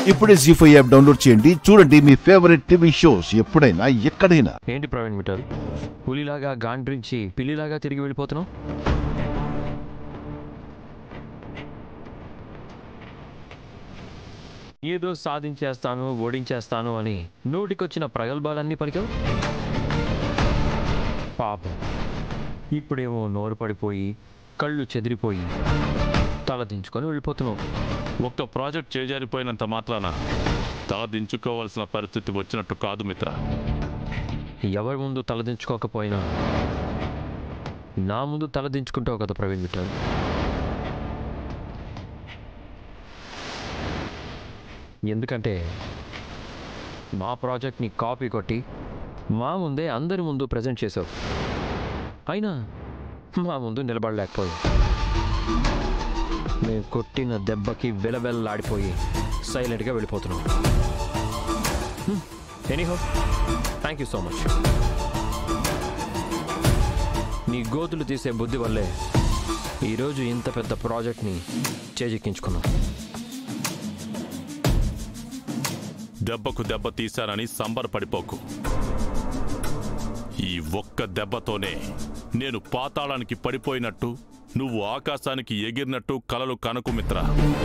ఇప్పుడే G five app download చేయండి చూడండి మీ ఫేవరెట్ టీవీ షోస్ ఎప్పుడైనా ఎక్కడైనా ఏంటి ప్రవీణ్ మిఠల్ పులిలాగా గాండ్రించి పిల్లిలాగా తిరిగి వెళ్ళిపోతున్నావు ఏదో సాధించేస్తాను ఓడించేస్తాను అని నోటికొచ్చిన ప్రగల్భాలన్నీ పలికావు పాపం ఇప్పుడేమో నోరు పడిపోయి కళ్ళు చెదిరిపోయి తల దించుకొని వెళ్ళిపోతున్నావు ఒక్క ప్రాజెక్ట్ చేజారిపోయినంత మాత్రాన తలదించుకోవాల్సిన పరిస్థితి వచ్చినట్టు కాదు మిత్ర ఎవరి ముందు తలదించుకోకపోయినా నా ముందు తలదించుకుంటావు కదా ప్రవీణ్ మిఠల్ ఎందుకంటే మా ప్రాజెక్ట్ని కాపీ కొట్టి మా ముందే అందరి ముందు ప్రజెంట్ చేసావు అయినా మా ముందు నిలబడలేకపోయావు మేము కొట్టిన దెబ్బకి వెలవెల్లాడిపోయి సైలెంట్గా వెళ్ళిపోతున్నాం anyhow thank you so much నీ గోతులు తీసే బుద్ధి వల్లే ఈరోజు ఇంత పెద్ద ప్రాజెక్ట్ని చేజెక్కించుకున్నాం దెబ్బకు దెబ్బ తీశానని సంబరపడిపోకు ఈ ఒక్క దెబ్బతోనే నేను పాతాళానికి పడిపోయినట్టు నువ్వు ఆకాశానికి ఎగిరినట్టు కలలు కనకు మిత్ర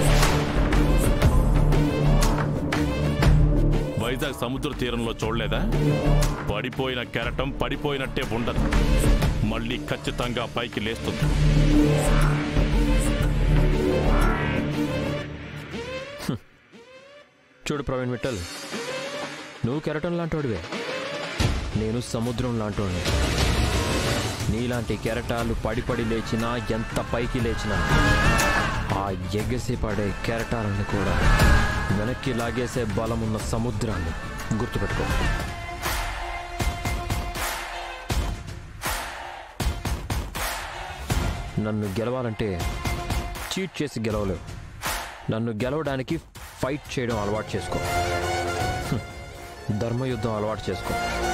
వైజాగ్ సముద్ర తీరంలో చూడలేదా పడిపోయిన కెరటం పడిపోయినట్టే ఉండదు మళ్ళీ ఖచ్చితంగా పైకి లేస్తుంది చూడు ప్రవీణ్ మిట్టల్ నువ్వు కెరటం లాంటోడివే నేను సముద్రం లాంటోడిని నీలాంటి కెరటాలు పడి పడి లేచినా ఎంత పైకి లేచినా ఆ ఎగసి పడే కెరటాలను కూడా వెనక్కి లాగేసే బలమున్న సముద్రాన్ని గుర్తుపెట్టుకో నన్ను గెలవాలంటే చీట్ చేసి గెలవలేవు నన్ను గెలవడానికి ఫైట్ చేయడం అలవాటు చేసుకో హ్మ్. ధర్మయుద్ధం అలవాటు చేసుకో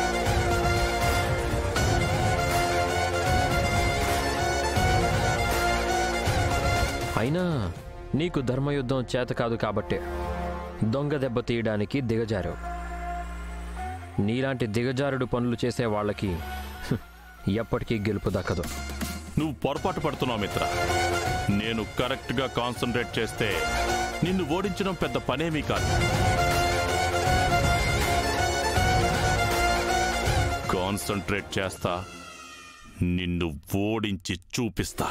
అయినా నీకు ధర్మయుద్ధం చేత కాదు కాబట్టే దొంగ దెబ్బ తీయడానికి దిగజారావు నీలాంటి దిగజారుడు పనులు చేసే వాళ్ళకి హ్మ్, ఎప్పటికీ గెలుపు దక్కదు నువ్వు పొరపాటు పడుతున్నావు మిత్ర నేను కరెక్ట్గా కాన్సన్ట్రేట్ చేస్తే నిన్ను ఓడించడం పెద్ద పనేమీ కాదు కాన్సన్ట్రేట్ చేస్తా నిన్ను ఓడించి చూపిస్తా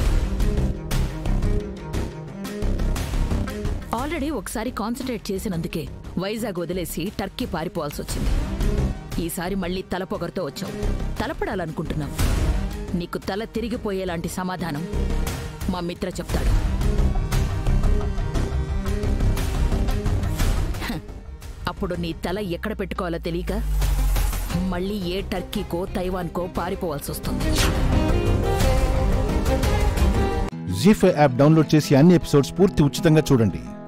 ఆల్రెడీ ఒకసారి కాన్సన్ట్రేట్ చేసినందుకే వైజాగ్ వదిలేసి టర్కీ పారిపోవాల్సి వచ్చింది ఈసారి మళ్ళీ తల పొగరుతో వచ్చావు తలపడాలనుకుంటున్నావు నీకు తల తిరిగిపోయేలాంటి సమాధానం మా మిత్ర చెప్తాడు హ, అప్పుడు నీ తల ఎక్కడ పెట్టుకోవాలో తెలియక మళ్ళీ ఏ టర్కీకో తైవాన్కో పారిపోవాల్సి వస్తుంది జీ ఫైవ్ యాప్ డౌన్లోడ్ చేసి అన్ని ఎపిసోడ్స్ పూర్తి ఉచితంగా చూడండి